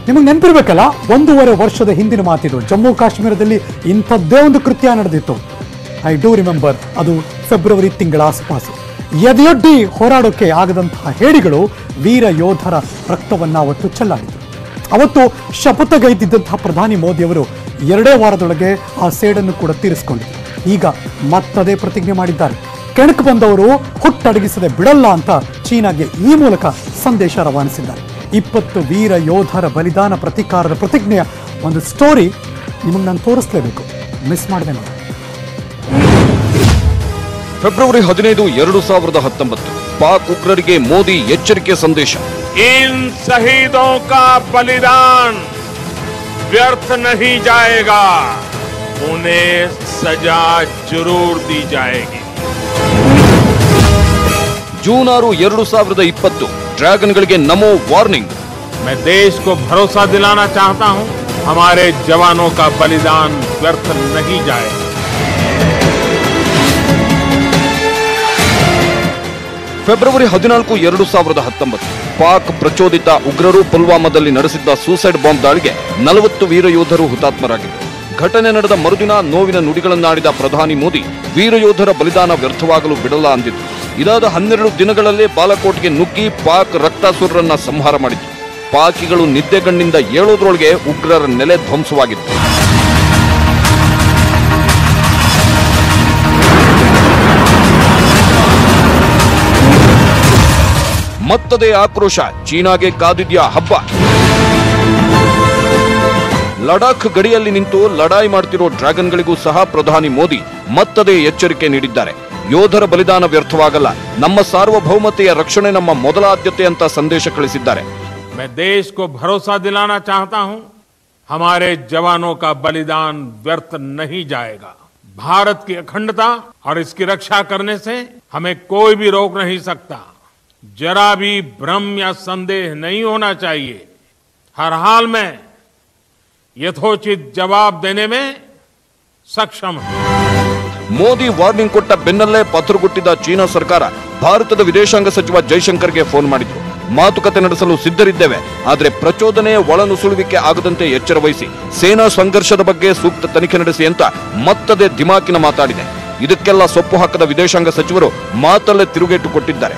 ನಿಮಗೆ ನೆನಪಿರ್ಬೇಕಲ್ಲ ಒಂದೂವರೆ ವರ್ಷದ ಹಿಂದಿನ ಮಾತಿದು ಜಮ್ಮು ಕಾಶ್ಮೀರದಲ್ಲಿ ಇಂಥದ್ದೇ ಒಂದು ಕೃತ್ಯ ನಡೆದಿತ್ತು ಐ ಡೂ ರಿಮೆಂಬರ್ ಅದು ಫೆಬ್ರವರಿ ತಿಂಗಳ ಆಸುಪಾಸು ಎದೆಯೊಡ್ಡಿ ಹೋರಾಡೋಕೆ ಆಗದಂತಹ ಹೇಡಿಗಳು ವೀರ ಯೋಧರ ರಕ್ತವನ್ನ ಅವತ್ತು ಚೆಲ್ಲಾಡಿದರು ಅವತ್ತು ಶಪಥಗೈದಿದ್ದಂತಹ ಪ್ರಧಾನಿ ಮೋದಿಯವರು ಎರಡೇ ವಾರದೊಳಗೆ ಆ ಸೇಡನ್ನು ಕೂಡ ತೀರಿಸಿಕೊಂಡಿದ್ರು ಈಗ ಮತ್ತದೇ ಪ್ರತಿಜ್ಞೆ ಮಾಡಿದ್ದಾರೆ ಕೆಣಕು ಬಂದವರು ಹುಟ್ಟಡಗಿಸದೆ ಬಿಡಲ್ಲ ಅಂತ ಚೀನಾಗೆ ಈ ಮೂಲಕ ಸಂದೇಶ ರವಾನಿಸಿದ್ದಾರೆ ಇಪ್ಪತ್ತು ವೀರ ಯೋಧರ ಬಲಿದಾನ ಪ್ರತೀಕಾರದ ಪ್ರತಿಜ್ಞೆಯ ಒಂದು ಸ್ಟೋರಿ ನಿಮಗೆ ನಾನು ತೋರಿಸ್ಲೇಬೇಕು ಮಿಸ್ ಮಾಡಿದೆ ನೋಡಿ ಫೆಬ್ರವರಿ ಹದಿನೈದು ಎರಡು ಸಾವಿರದ ಹತ್ತೊಂಬತ್ತು ಪಾಕ್ ಉಗ್ರರಿಗೆ ಮೋದಿ ಎಚ್ಚರಿಕೆ ಸಂದೇಶ इन शहीदों का बलिदान व्यर्थ नहीं जाएगा उन्हें सजा जरूर दी जाएगी ಜೂನ್ ಆರು ಎರಡು ಸಾವಿರದ ಇಪ್ಪತ್ತು ಡ್ರ್ಯಾಗನ್ಗಳಿಗೆ ನಮೋ ವಾರ್ನಿಂಗ್ मैं देश को भरोसा दिलाना चाहता हूं हमारे जवानों का बलिदान व्यर्थ नहीं जाएगा ಫೆಬ್ರವರಿ ಹದಿನಾಲ್ಕು ಎರಡು ಸಾವಿರದ ಹತ್ತೊಂಬತ್ತು ಪಾಕ್ ಪ್ರಚೋದಿತ ಉಗ್ರರು ಪುಲ್ವಾಮಾದಲ್ಲಿ ನಡೆಸಿದ್ದ ಸೂಸೈಡ್ ಬಾಂಬ್ ದಾಳಿಗೆ ನಲವತ್ತು ವೀರ ಯೋಧರು ಹುತಾತ್ಮರಾಗಿದ್ದರು ಘಟನೆ ನಡೆದ ಮರುದಿನ ನೋವಿನ ನುಡಿಗಳನ್ನಾಡಿದ ಪ್ರಧಾನಿ ಮೋದಿ ವೀರ ಯೋಧರ ಬಲಿದಾನ ವ್ಯರ್ಥವಾಗಲು ಬಿಡಲ್ಲ ಅಂದಿದ್ರು ಇದಾದ ಹನ್ನೆರಡು ದಿನಗಳಲ್ಲೇ ಬಾಲಕೋಟ್ಗೆ ನುಗ್ಗಿ ಪಾಕ್ ರಕ್ತಾಸುರರನ್ನ ಸಂಹಾರ ಮಾಡಿದ್ರು ಪಾಕಿಗಳು ನಿದ್ದೆಗಣ್ಣಿಂದ ಏಳೋದ್ರೊಳಗೆ ಉಗ್ರರ ನೆಲೆ ಧ್ವಂಸವಾಗಿತ್ತು ಮತ್ತದೇ ಆಕ್ರೋಶ ಚೀನಾಗೆ ಕಾದಿದ್ಯಾ ಹಬ್ಬ ಲಡಾಖ್ ಗಡಿಯಲ್ಲಿ ನಿಂತು ಲಡಾಯಿ ಮಾಡ್ತಿರೋ ಡ್ರ್ಯಾಗನ್ಗಳಿಗೂ ಸಹ ಪ್ರಧಾನಿ ಮೋದಿ ಮತ್ತದೇ ಎಚ್ಚರಿಕೆ ನೀಡಿದ್ದಾರೆ ಯೋಧರ ಬಲಿದಾನ ವ್ಯರ್ಥವಾಗಲ್ಲ ನಮ್ಮ ಸಾರ್ವಭೌಮತೆಯ ರಕ್ಷಣೆ ನಮ್ಮ ಮೊದಲ ಆದ್ಯತೆ ಅಂತ ಸಂದೇಶ ಕಳಿಸಿದ್ದಾರೆ मैं देश को भरोसा दिलाना चाहता हूं हमारे जवानों का बलिदान व्यर्थ नहीं जाएगा भारत की अखंडता और इसकी रक्षा करने से हमें कोई भी रोक नहीं सकता जरा भी भ्रम या संदेह नहीं होना चाहिए हर हाल में यथोचित जवाब देने में सक्षम है ಮೋದಿ ವಾರ್ನಿಂಗ್ ಕೊಟ್ಟ ಬೆನ್ನಲ್ಲೇ ಪತ್ರಗುಟ್ಟಿದ ಚೀನಾ ಸರ್ಕಾರ ಭಾರತದ ವಿದೇಶಾಂಗ ಸಚಿವ ಜೈಶಂಕರ್ಗೆ ಫೋನ್ ಮಾಡಿದ್ರು ಮಾತುಕತೆ ನಡೆಸಲು ಸಿದ್ಧರಿದ್ದೇವೆ ಆದರೆ ಪ್ರಚೋದನೆಯ ಒಳನುಸುಳುವಿಕೆ ಆಗದಂತೆ ಎಚ್ಚರ ವಹಿಸಿ ಸೇನಾ ಸಂಘರ್ಷದ ಬಗ್ಗೆ ಸೂಕ್ತ ತನಿಖೆ ನಡೆಸಿ ಅಂತ ಮತ್ತದೇ ದಿಮಾಕಿನ ಮಾತಾಡಿದೆ ಇದಕ್ಕೆಲ್ಲ ಸೊಪ್ಪು ಹಾಕದ ವಿದೇಶಾಂಗ ಸಚಿವರು ಮಾತಲ್ಲೇ ತಿರುಗೇಟು ಕೊಟ್ಟಿದ್ದಾರೆ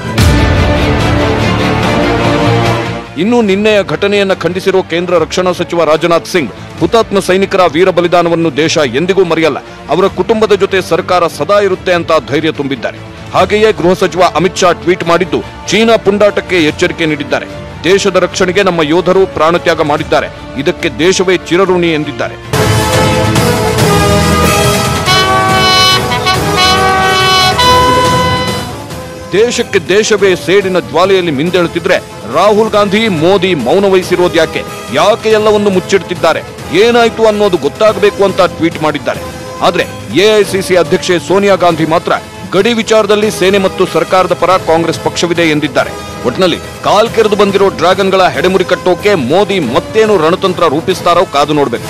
ಇನ್ನು ನಿನ್ನೆಯ ಘಟನೆಯನ್ನ ಖಂಡಿಸಿರುವ ಕೇಂದ್ರ ರಕ್ಷಣಾ ಸಚಿವ ರಾಜನಾಥ್ ಸಿಂಗ್ ಹುತಾತ್ಮ ಸೈನಿಕರ ವೀರ ಬಲಿದಾನವನ್ನು ದೇಶ ಎಂದಿಗೂ ಮರೆಯಲ್ಲ ಅವರ ಕುಟುಂಬದ ಜೊತೆ ಸರ್ಕಾರ ಸದಾ ಇರುತ್ತೆ ಅಂತ ಧೈರ್ಯ ತುಂಬಿದ್ದಾರೆ ಹಾಗೆಯೇ ಗೃಹ ಸಚಿವ ಅಮಿತ್ ಶಾ ಟ್ವೀಟ್ ಮಾಡಿದ್ದು ಚೀನಾ ಪುಂಡಾಟಕ್ಕೆ ಎಚ್ಚರಿಕೆ ನೀಡಿದ್ದಾರೆ ದೇಶದ ರಕ್ಷಣೆಗೆ ನಮ್ಮ ಯೋಧರು ಪ್ರಾಣತ್ಯಾಗ ಮಾಡಿದ್ದಾರೆ ಇದಕ್ಕೆ ದೇಶವೇ ಚಿರಋಣಿ ಎಂದಿದ್ದಾರೆ ದೇಶಕ್ಕೆ ದೇಶವೇ ಸೇಡಿನ ಜ್ವಾಲೆಯಲ್ಲಿ ಮಿಂದೇಳುತ್ತಿದ್ರೆ ರಾಹುಲ್ ಗಾಂಧಿ ಮೋದಿ ಮೌನ ವಹಿಸಿರೋದು ಯಾಕೆ ಯಾಕೆ ಎಲ್ಲವನ್ನು ಮುಚ್ಚಿಡ್ತಿದ್ದಾರೆ ಏನಾಯ್ತು ಅನ್ನೋದು ಗೊತ್ತಾಗಬೇಕು ಅಂತ ಟ್ವೀಟ್ ಮಾಡಿದ್ದಾರೆ ಆದ್ರೆ ಎಐಸಿಸಿ ಅಧ್ಯಕ್ಷೆ ಸೋನಿಯಾ ಗಾಂಧಿ ಮಾತ್ರ ಗಡಿ ವಿಚಾರದಲ್ಲಿ ಸೇನೆ ಮತ್ತು ಸರ್ಕಾರದ ಪರ ಕಾಂಗ್ರೆಸ್ ಪಕ್ಷವಿದೆ ಎಂದಿದ್ದಾರೆ ಒಟ್ನಲ್ಲಿ ಕಾಲ್ ಕೆರೆದು ಬಂದಿರೋ ಡ್ರ್ಯಾಗನ್ಗಳ ಹೆಡೆಮುರಿ ಕಟ್ಟೋಕೆ ಮೋದಿ ಮತ್ತೇನು ರಣತಂತ್ರ ರೂಪಿಸ್ತಾರೋ ಕಾದು ನೋಡ್ಬೇಕು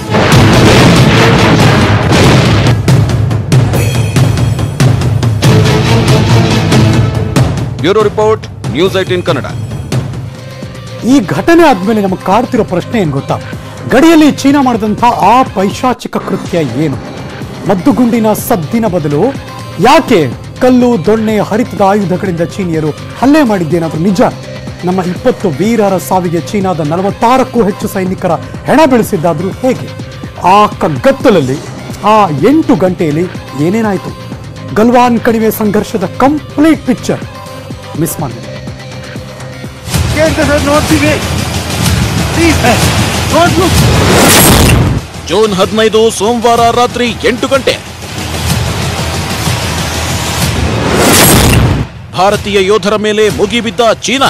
bureau report news eighteen Kannada ಈ ಘಟನೆ ಆದ್ಮೇಲೆ ನಮಗೆ ಕಾಡ್ತಿರೋ ಪ್ರಶ್ನೆ ಏನು ಗೊತ್ತಾ ಗಡಿಯಲ್ಲಿ ಚೀನಾ ಮಾಡಿದಂಥ ಆ ಪೈಶಾಚಿಕ ಕೃತ್ಯ ಏನು ಮದ್ದುಗುಂಡಿನ ಸದ್ದಿನ ಬದಲು ಯಾಕೆ ಕಲ್ಲು ದೊಣ್ಣೆ ಹರಿತದ ಆಯುಧಗಳಿಂದ ಚೀನಿಯರು ಹಲ್ಲೆ ಮಾಡಿದ್ದೇನಾದ್ರೂ ನಿಜ ನಮ್ಮ ಇಪ್ಪತ್ತು ವೀರರ ಸಾವಿಗೆ ಚೀನಾದ ನಲವತ್ತಾರಕ್ಕೂ ಹೆಚ್ಚು ಸೈನಿಕರ ಹೆಣ ಬೆಳೆಸಿದ್ದಾದ್ರೂ ಹೇಗೆ ಆ ಕಗ್ಗತ್ತಲಲ್ಲಿ ಆ ಎಂಟು ಗಂಟೆಯಲ್ಲಿ ಏನೇನಾಯಿತು ಗಲ್ವಾನ್ ಕಣಿವೆ ಸಂಘರ್ಷದ ಕಂಪ್ಲೀಟ್ ಪಿಕ್ಚರ್ ಮಿಸ್ ಮಾಡಿದೆ ಜೂನ್ ಹದಿನೈದು ಸೋಮವಾರ ರಾತ್ರಿ ಎಂಟು ಗಂಟೆ ಭಾರತೀಯ ಯೋಧರ ಮೇಲೆ ಮುಗಿಬಿದ್ದ ಚೀನಾ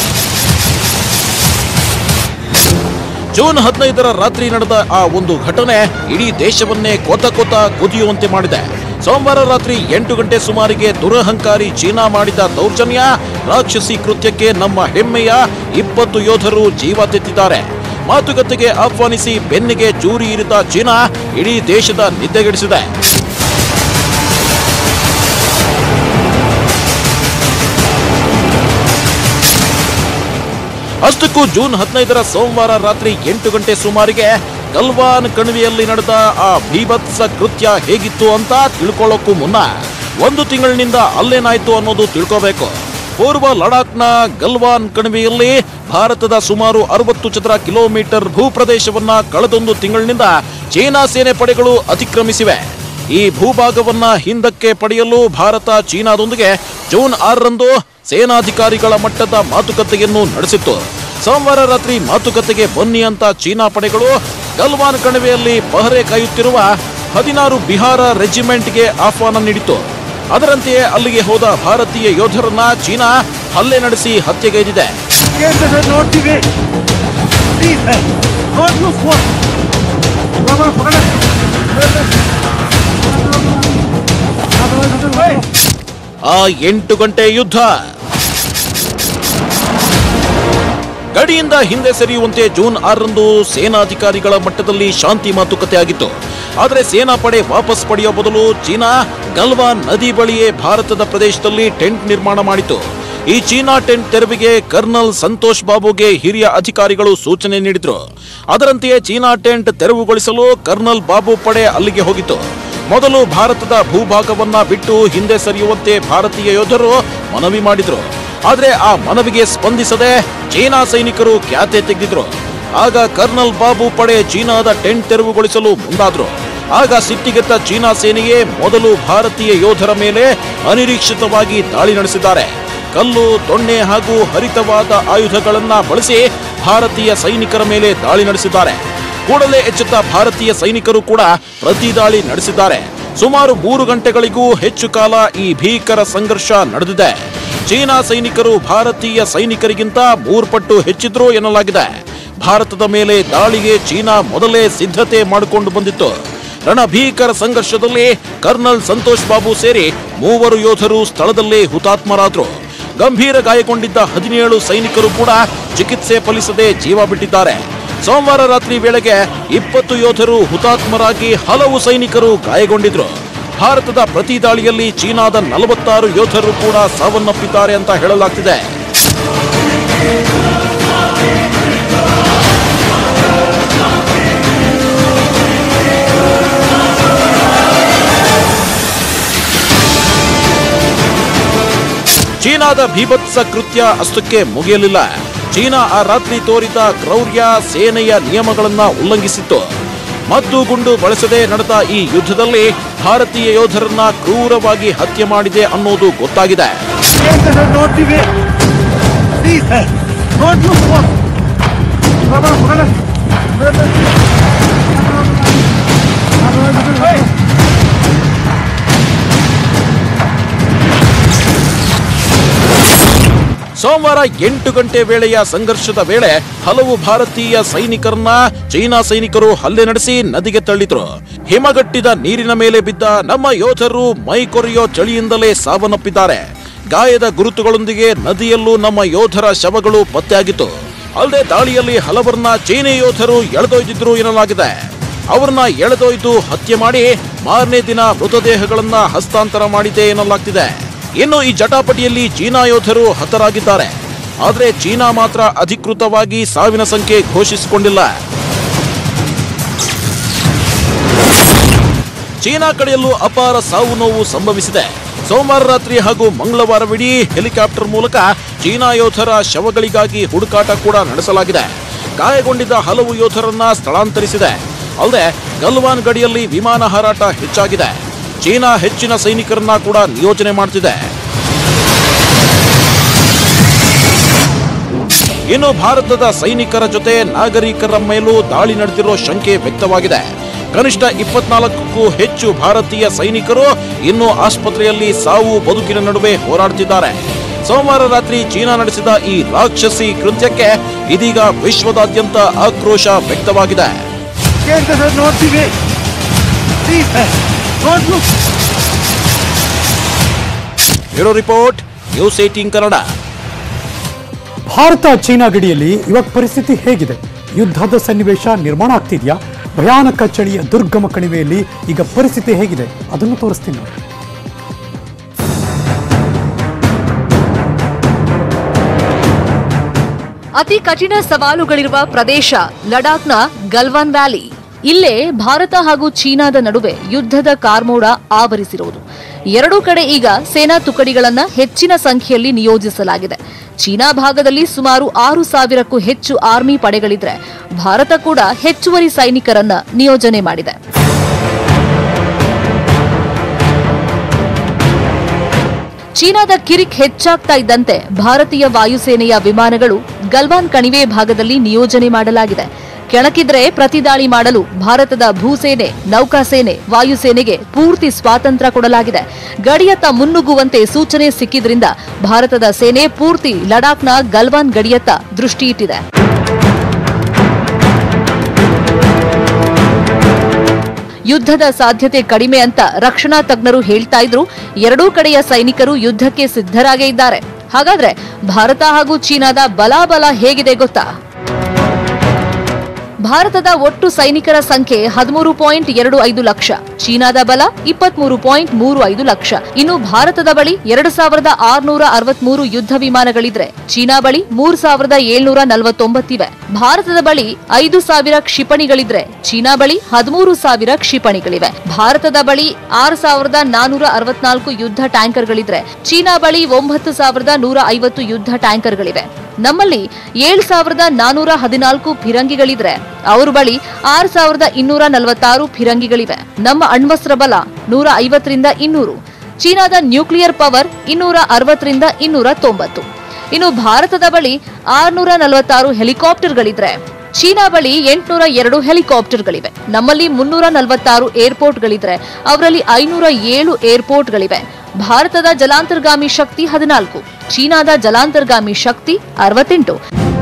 ಜೂನ್ ಹದಿನೈದರ ರಾತ್ರಿ ನಡೆದ ಆ ಒಂದು ಘಟನೆ ಇಡೀ ದೇಶವನ್ನೇ ಕೊತ ಕೊತ ಕುದಿಯುವಂತೆ ಮಾಡಿದೆ ಸೋಮವಾರ ರಾತ್ರಿ ಎಂಟು ಗಂಟೆ ಸುಮಾರಿಗೆ ದುರಹಂಕಾರಿ ಚೀನಾ ಮಾಡಿದ ದೌರ್ಜನ್ಯ ರಾಕ್ಷಸಿ ಕೃತ್ಯಕ್ಕೆ ನಮ್ಮ ಹೆಮ್ಮೆಯ ಇಪ್ಪತ್ತು ಯೋಧರು ಜೀವ ತೆತ್ತಿದ್ದಾರೆ ಮಾತುಕತೆಗೆ ಆಹ್ವಾನಿಸಿ ಬೆನ್ನಿಗೆ ಚೂರಿ ಇರಿದ ಚೀನಾ ಇಡೀ ದೇಶದ ನಿದ್ದೆಗೆಡಿಸಿದೆ ಅಷ್ಟಕ್ಕೂ ಜೂನ್ ಹದಿನೈದರ ಸೋಮವಾರ ರಾತ್ರಿ ಎಂಟು ಗಂಟೆ ಸುಮಾರಿಗೆ ಗಲ್ವಾನ್ ಕಣಿವೆಯಲ್ಲಿ ನಡೆದ ಆ ಭೀಭತ್ಸ ಕೃತ್ಯ ಹೇಗಿತ್ತು ಅಂತ ತಿಳ್ಕೊಳ್ಳೋಕ್ಕೂ ಮುನ್ನ ಒಂದು ತಿಂಗಳಿನಿಂದ ಅಲ್ಲೇನಾಯ್ತು ಅನ್ನೋದು ತಿಳ್ಕೋಬೇಕು ಪೂರ್ವ ಲಡಾಖ್ನ ಗಲ್ವಾನ್ ಕಣಿವೆಯಲ್ಲಿ ಭಾರತದ ಸುಮಾರು ಅರವತ್ತು ಚದರ ಕಿಲೋಮೀಟರ್ ಭೂಪ್ರದೇಶವನ್ನ ಕಳೆದೊಂದು ತಿಂಗಳಿನಿಂದ ಚೀನಾ ಸೇನೆ ಪಡೆಗಳು ಅತಿಕ್ರಮಿಸಿವೆ ಈ ಭೂಭಾಗವನ್ನ ಹಿಂದಕ್ಕೆ ಪಡೆಯಲು ಭಾರತ ಚೀನಾದೊಂದಿಗೆ ಜೂನ್ ಆರರಂದು ಸೇನಾಧಿಕಾರಿಗಳ ಮಟ್ಟದ ಮಾತುಕತೆಯನ್ನು ನಡೆಸಿತ್ತು ಸೋಮವಾರ ರಾತ್ರಿ ಮಾತುಕತೆಗೆ ಬನ್ನಿ ಅಂತ ಚೀನಾ ಪಡೆಗಳು ಗಲ್ವಾನ್ ಕಣಿವೆಯಲ್ಲಿ ಪಹರೆ ಕಾಯುತ್ತಿರುವ ಹದಿನಾರು ಬಿಹಾರ ರೆಜಿಮೆಂಟ್ಗೆ ಆಹ್ವಾನ ನೀಡಿತು ಅದರಂತೆಯೇ ಅಲ್ಲಿಗೆ ಹೋದ ಭಾರತೀಯ ಯೋಧರನ್ನ ಚೀನಾ ಹಲ್ಲೆ ನಡೆಸಿ ಹತ್ಯೆಗೈದಿದೆ ಕೇಂದ್ರದ ನೋಡ್ತೀವಿ ಪ್ಲೀಸ್ ನೋಡ್ಲು ಫೋನ್ ಆ ಎಂಟು ಗಂಟೆ ಯುದ್ಧ ಗಡಿಯಿಂದ ಹಿಂದೆ ಸರಿಯುವಂತೆ ಜೂನ್ ಆರರಂದು ಸೇನಾಧಿಕಾರಿಗಳ ಮಟ್ಟದಲ್ಲಿ ಶಾಂತಿ ಮಾತುಕತೆ ಆಗಿತ್ತು ಆದರೆ ಸೇನಾ ಪಡೆ ವಾಪಸ್ ಪಡೆಯುವ ಬದಲು ಚೀನಾ ಗಲ್ವಾನ್ ನದಿ ಬಳಿಯೇ ಭಾರತದ ಪ್ರದೇಶದಲ್ಲಿ ಟೆಂಟ್ ನಿರ್ಮಾಣ ಮಾಡಿತು ಈ ಚೀನಾ ಟೆಂಟ್ ತೆರವಿಗೆ ಕರ್ನಲ್ ಸಂತೋಷ್ ಬಾಬುಗೆ ಹಿರಿಯ ಅಧಿಕಾರಿಗಳು ಸೂಚನೆ ನೀಡಿದ್ರು ಅದರಂತೆಯೇ ಚೀನಾ ಟೆಂಟ್ ತೆರವುಗೊಳಿಸಲು ಕರ್ನಲ್ ಬಾಬು ಪಡೆ ಅಲ್ಲಿಗೆ ಹೋಗಿತ್ತು ಮೊದಲು ಭಾರತದ ಭೂಭಾಗವನ್ನ ಬಿಟ್ಟು ಹಿಂದೆ ಸರಿಯುವಂತೆ ಭಾರತೀಯ ಯೋಧರು ಮನವಿ ಮಾಡಿದ್ರು ಆದ್ರೆ ಆ ಮನವಿಗೆ ಸ್ಪಂದಿಸದೆ ಚೀನಾ ಸೈನಿಕರು ಖ್ಯಾತೆ ತೆಗೆದಿದ್ರು ಆಗ ಕರ್ನಲ್ ಬಾಬು ಪಡೆ ಚೀನಾದ ಟೆಂಟ್ ತೆರವುಗೊಳಿಸಲು ಮುಂದಾದ್ರು ಆಗ ಸಿಟ್ಟಿಗೆದ್ದ ಚೀನಾ ಸೇನೆಯೇ ಮೊದಲು ಭಾರತೀಯ ಯೋಧರ ಮೇಲೆ ಅನಿರೀಕ್ಷಿತವಾಗಿ ದಾಳಿ ನಡೆಸಿದ್ದಾರೆ ಕಲ್ಲು ದೊಣ್ಣೆ ಹಾಗೂ ಹರಿತವಾದ ಆಯುಧಗಳನ್ನ ಬಳಸಿ ಭಾರತೀಯ ಸೈನಿಕರ ಮೇಲೆ ದಾಳಿ ನಡೆಸಿದ್ದಾರೆ ಕೂಡಲೇ ಎಚ್ಚೆತ್ತ ಭಾರತೀಯ ಸೈನಿಕರು ಕೂಡ ಪ್ರತಿ ದಾಳಿ ನಡೆಸಿದ್ದಾರೆ ಸುಮಾರು ಮೂರು ಗಂಟೆಗಳಿಗೂ ಹೆಚ್ಚು ಕಾಲ ಈ ಭೀಕರ ಸಂಘರ್ಷ ನಡೆದಿದೆ ಚೀನಾ ಸೈನಿಕರು ಭಾರತೀಯ ಸೈನಿಕರಿಗಿಂತ ಮೂರ್ಪಟ್ಟು ಹೆಚ್ಚಿದ್ರು ಎನ್ನಲಾಗಿದೆ ಭಾರತದ ಮೇಲೆ ದಾಳಿಗೆ ಚೀನಾ ಮೊದಲೇ ಸಿದ್ಧತೆ ಮಾಡಿಕೊಂಡು ಬಂದಿತ್ತು ರಣಭೀಕರ ಸಂಘರ್ಷದಲ್ಲಿ ಕರ್ನಲ್ ಸಂತೋಷ್ ಬಾಬು ಸೇರಿ ಮೂವರು ಯೋಧರು ಸ್ಥಳದಲ್ಲೇ ಹುತಾತ್ಮರಾದ್ರು ಗಂಭೀರ ಗಾಯಗೊಂಡಿದ್ದ ಹದಿನೇಳು ಸೈನಿಕರು ಕೂಡ ಚಿಕಿತ್ಸೆ ಫಲಿಸದೆ ಜೀವ ಬಿಟ್ಟಿದ್ದಾರೆ ಸೋಮವಾರ ರಾತ್ರಿ ವೇಳೆಗೆ ಇಪ್ಪತ್ತು ಯೋಧರು ಹುತಾತ್ಮರಾಗಿ ಹಲವು ಸೈನಿಕರು ಗಾಯಗೊಂಡಿದ್ರು ಭಾರತದ ಪ್ರತಿ ದಾಳಿಯಲ್ಲಿ ಚೀನಾದ ನಲವತ್ತಾರು ಯೋಧರು ಕೂಡ ಸಾವನ್ನಪ್ಪಿದ್ದಾರೆ ಅಂತ ಹೇಳಲಾಗ್ತಿದೆ ಚೀನಾದ ಭೀಭತ್ಸ ಕೃತ್ಯ ಅಷ್ಟಕ್ಕೆ ಮುಗಿಯಲಿಲ್ಲ ಚೀನಾ ಆ ರಾತ್ರಿ ತೋರಿದ ಕ್ರೌರ್ಯ ಸೇನೆಯ ನಿಯಮಗಳನ್ನ ಉಲ್ಲಂಘಿಸಿತ್ತು ಮದ್ದು ಗುಂಡು ಬಳಸದೆ ನಡೆದ ಈ ಯುದ್ಧದಲ್ಲಿ ಭಾರತೀಯ ಯೋಧರನ್ನ ಕ್ರೂರವಾಗಿ ಹತ್ಯೆ ಮಾಡಿದೆ ಅನ್ನೋದು ಗೊತ್ತಾಗಿದೆ ಕೇಂದ್ರದ ನೋಡ್ತೀವಿ ಪ್ಲೀಸ್ ನೋಡ್ಲು ಫೋನ್ ಸೋಮವಾರ ಎಂಟು ಗಂಟೆ ವೇಳೆಯ ಸಂಘರ್ಷದ ವೇಳೆ ಹಲವು ಭಾರತೀಯ ಸೈನಿಕರನ್ನ ಚೀನಾ ಸೈನಿಕರು ಹಲ್ಲೆ ನಡೆಸಿ ನದಿಗೆ ತಳ್ಳಿದ್ರು ಹಿಮಗಟ್ಟಿದ ನೀರಿನ ಮೇಲೆ ಬಿದ್ದ ನಮ್ಮ ಯೋಧರು ಮೈ ಕೊರೆಯೋ ಚಳಿಯಿಂದಲೇ ಸಾವನ್ನಪ್ಪಿದ್ದಾರೆ ಗಾಯದ ಗುರುತುಗಳೊಂದಿಗೆ ನದಿಯಲ್ಲೂ ನಮ್ಮ ಯೋಧರ ಶವಗಳು ಪತ್ತೆಯಾಗಿತ್ತು ಅಲ್ಲದೆ ದಾಳಿಯಲ್ಲಿ ಹಲವರನ್ನ ಚೀನಿ ಯೋಧರು ಎಳೆದೊಯ್ದಿದ್ರು ಎನ್ನಲಾಗಿದೆ ಅವರನ್ನ ಎಳೆದೊಯ್ದು ಹತ್ಯೆ ಮಾಡಿ ಮಾರನೇ ದಿನ ಮೃತದೇಹಗಳನ್ನ ಹಸ್ತಾಂತರ ಮಾಡಿದೆ ಎನ್ನಲಾಗ್ತಿದೆ ಇನ್ನು ಈ ಜಟಾಪಟಿಯಲ್ಲಿ ಚೀನಾ ಯೋಧರು ಹತರಾಗಿದ್ದಾರೆ ಆದರೆ ಚೀನಾ ಮಾತ್ರ ಅಧಿಕೃತವಾಗಿ ಸಾವಿನ ಸಂಖ್ಯೆ ಘೋಷಿಸಿಕೊಂಡಿಲ್ಲ ಚೀನಾ ಕಡೆಯಲ್ಲೂ ಅಪಾರ ಸಾವು ನೋವು ಸಂಭವಿಸಿದೆ ಸೋಮವಾರ ರಾತ್ರಿ ಹಾಗೂ ಮಂಗಳವಾರವಿಡೀ ಹೆಲಿಕಾಪ್ಟರ್ ಮೂಲಕ ಚೀನಾ ಯೋಧರ ಶವಗಳಿಗಾಗಿ ಹುಡುಕಾಟ ಕೂಡ ನಡೆಸಲಾಗಿದೆ ಗಾಯಗೊಂಡಿದ್ದ ಹಲವು ಯೋಧರನ್ನ ಸ್ಥಳಾಂತರಿಸಿದೆ ಅಲ್ಲದೆ ಗಲ್ವಾನ್ ಗಡಿಯಲ್ಲಿ ವಿಮಾನ ಹಾರಾಟ ಹೆಚ್ಚಾಗಿದೆ ಚೀನಾ ಹೆಚ್ಚಿನ ಸೈನಿಕರನ್ನ ಕೂಡ ನಿಯೋಜನೆ ಮಾಡ್ತಿದೆ ಇನ್ನು ಭಾರತದ ಸೈನಿಕರ ಜೊತೆ ನಾಗರಿಕರ ಮೇಲೂ ದಾಳಿ ನಡೆದಿರೋ ಶಂಕೆ ವ್ಯಕ್ತವಾಗಿದೆ ಕನಿಷ್ಠ ಇಪ್ಪತ್ನಾಲ್ಕಕ್ಕೂ ಹೆಚ್ಚು ಭಾರತೀಯ ಸೈನಿಕರು ಇನ್ನು ಆಸ್ಪತ್ರೆಯಲ್ಲಿ ಸಾವು ಬದುಕಿನ ನಡುವೆ ಹೋರಾಡ್ತಿದ್ದಾರೆ ಸೋಮವಾರ ರಾತ್ರಿ ಚೀನಾ ನಡೆಸಿದ ಈ ರಾಕ್ಷಸಿ ಕೃತ್ಯಕ್ಕೆ ಇದೀಗ ವಿಶ್ವದಾದ್ಯಂತ ಆಕ್ರೋಶ ವ್ಯಕ್ತವಾಗಿದೆ ಕೇಂದ್ರದ ನೋಡ್ತೀವಿ ಪ್ಲೀಸ್ ನೋಡ್ಲು bureau report news eighteen Kannada Bharat ಚೀನಾ ಗಡಿಯಲ್ಲಿ ಇವಾಗ ಪರಿಸ್ಥಿತಿ ಹೇಗಿದೆ ಯುದ್ಧದ ಸನ್ನಿವೇಶ ನಿರ್ಮಾಣ ಆಗ್ತಿದ್ಯಾ ಭಯಾನಕ ಚಳಿಯ ದುರ್ಗಮ ಕಣಿವೆಯಲ್ಲಿ ಈಗ ಪರಿಸ್ಥಿತಿ ಹೇಗಿದೆ ಅದನ್ನು ತೋರಿಸ್ತೀನಿ ನೋಡಿ ಅತಿ ಕಠಿಣ ಸವಾಲುಗಳಿರುವ ಪ್ರದೇಶ ಲಡಾಖ್ನ ಗಲ್ವಾನ್ ವ್ಯಾಲಿ ಇಲ್ಲೇ ಭಾರತ ಹಾಗೂ ಚೀನಾದ ನಡುವೆ ಯುದ್ಧದ ಕಾರ್ಮೋಡ ಆವರಿಸಿರುವುದು ಎರಡೂ ಕಡೆ ಈಗ ಸೇನಾ ತುಕಡಿಗಳನ್ನ ಹೆಚ್ಚಿನ ಸಂಖ್ಯೆಯಲ್ಲಿ ನಿಯೋಜಿಸಲಾಗಿದೆ ಚೀನಾ ಭಾಗದಲ್ಲಿ ಸುಮಾರು ಆರು ಸಾವಿರಕ್ಕೂ ಹೆಚ್ಚು ಆರ್ಮಿ ಪಡೆಗಳಿದ್ರೆ ಭಾರತ ಕೂಡ ಹೆಚ್ಚುವರಿ ಸೈನಿಕರನ್ನ ನಿಯೋಜನೆ ಮಾಡಿದೆ ಚೀನಾದ ಕಿರಿಕ್ ಹೆಚ್ಚಾಗ್ತಾ ಇದ್ದಂತೆ ಭಾರತೀಯ ವಾಯುಸೇನೆಯ ವಿಮಾನಗಳು ಗಲ್ವಾನ್ ಕಣಿವೆ ಭಾಗದಲ್ಲಿ ನಿಯೋಜನೆ ಮಾಡಲಾಗಿದೆ ಕೆಣಕಿದ್ರೆ ಪ್ರತಿದಾಳಿ ಮಾಡಲು ಭಾರತದ ಭೂಸೇನೆ ನೌಕಾಸೇನೆ ವಾಯುಸೇನೆಗೆ ಪೂರ್ತಿ ಸ್ವಾತಂತ್ರ್ಯ ಕೊಡಲಾಗಿದೆ ಗಡಿಯತ್ತ ಮುನ್ನುಗ್ಗುವಂತೆ ಸೂಚನೆ ಸಿಕ್ಕಿದ್ರಿಂದ ಭಾರತದ ಸೇನೆ ಪೂರ್ತಿ ಲಡಾಖ್ನ ಗಲ್ವಾನ್ ಗಡಿಯತ್ತ ದೃಷ್ಟಿಯಿಟ್ಟಿದೆ ಯುದ್ಧದ ಸಾಧ್ಯತೆ ಕಡಿಮೆ ಅಂತ ರಕ್ಷಣಾ ತಜ್ಞರು ಹೇಳ್ತಾ ಇದ್ರು ಎರಡೂ ಕಡೆಯ ಸೈನಿಕರು ಯುದ್ಧಕ್ಕೆ ಸಿದ್ಧರಾಗೇ ಇದ್ದಾರೆ ಹಾಗಾದ್ರೆ ಭಾರತ ಹಾಗೂ ಚೀನಾದ ಬಲಾಬಲ ಹೇಗಿದೆ ಗೊತ್ತಾ ಭಾರತದ ಒಟ್ಟು ಸೈನಿಕರ ಸಂಖ್ಯೆ ಹದಿಮೂರು ಪಾಯಿಂಟ್ ಎರಡು ಐದು ಲಕ್ಷ ಚೀನಾದ ಬಲ ಇಪ್ಪತ್ಮೂರು ಪಾಯಿಂಟ್ ಮೂರು ಐದು ಲಕ್ಷ ಇನ್ನು ಭಾರತದ ಬಳಿ ಎರಡು ಸಾವಿರದ ಆರುನೂರ ಅರವತ್ಮೂರು ಯುದ್ಧ ವಿಮಾನಗಳಿದ್ರೆ ಚೀನಾ ಬಳಿ ಮೂರು ಸಾವಿರದ ಏಳ್ನೂರ ನಲವತ್ತೊಂಬತ್ತಿವೆ ಭಾರತದ ಬಳಿ ಐದು ಸಾವಿರ ಕ್ಷಿಪಣಿಗಳಿದ್ರೆ ಚೀನಾ ಬಳಿ ಹದಿಮೂರು ಸಾವಿರ ಕ್ಷಿಪಣಿಗಳಿವೆ ಭಾರತದ ಬಳಿ ಆರು ಸಾವಿರದ ನಾನೂರ ಅರವತ್ನಾಲ್ಕು ಯುದ್ಧ ಟ್ಯಾಂಕರ್ಗಳಿದ್ರೆ ಚೀನಾ ಬಳಿ ಒಂಬತ್ತು ಸಾವಿರದ ನೂರ ಐವತ್ತು ಯುದ್ಧ ಟ್ಯಾಂಕರ್ಗಳಿವೆ ನಮ್ಮಲ್ಲಿ ಏಳು ಸಾವಿರದ ನಾನೂರ ಹದಿನಾಲ್ಕು ಫಿರಂಗಿಗಳಿದ್ರೆ ಅವ್ರ ಬಳಿ ಆರು ಸಾವಿರದ ಇನ್ನೂರ ನಲವತ್ತಾರು ಫಿರಂಗಿಗಳಿವೆ ನಮ್ಮ ಅಣ್ವಸ್ತ್ರ ಬಲ ನೂರ ಐವತ್ತರಿಂದ ಇನ್ನೂರು ಚೀನಾದ ನ್ಯೂಕ್ಲಿಯರ್ ಪವರ್ ಇನ್ನೂರ ಅರವತ್ತರಿಂದ ಇನ್ನೂರ ತೊಂಬತ್ತು ಇನ್ನು ಭಾರತದ ಬಳಿ ಆರ್ನೂರ ನಲವತ್ತಾರು ಹೆಲಿಕಾಪ್ಟರ್ಗಳಿದ್ರೆ ಚೀನಾ ಬಳಿ ಎಂಟುನೂರ ಎರಡು ಹೆಲಿಕಾಪ್ಟರ್ಗಳಿವೆ ನಮ್ಮಲ್ಲಿ ಮುನ್ನೂರ ನಲವತ್ತಾರು ಏರ್ಪೋರ್ಟ್ಗಳಿದ್ರೆ ಅವರಲ್ಲಿ ಐನೂರ ಏಳು ಏರ್ಪೋರ್ಟ್ಗಳಿವೆ ಭಾರತದ ಜಲಾಂತರ್ಗಾಮಿ ಶಕ್ತಿ ಹದಿನಾಲ್ಕು ಚೀನಾದ ಜಲಾಂತರ್ಗಾಮಿ ಶಕ್ತಿ ಅರವತ್ತೆಂಟು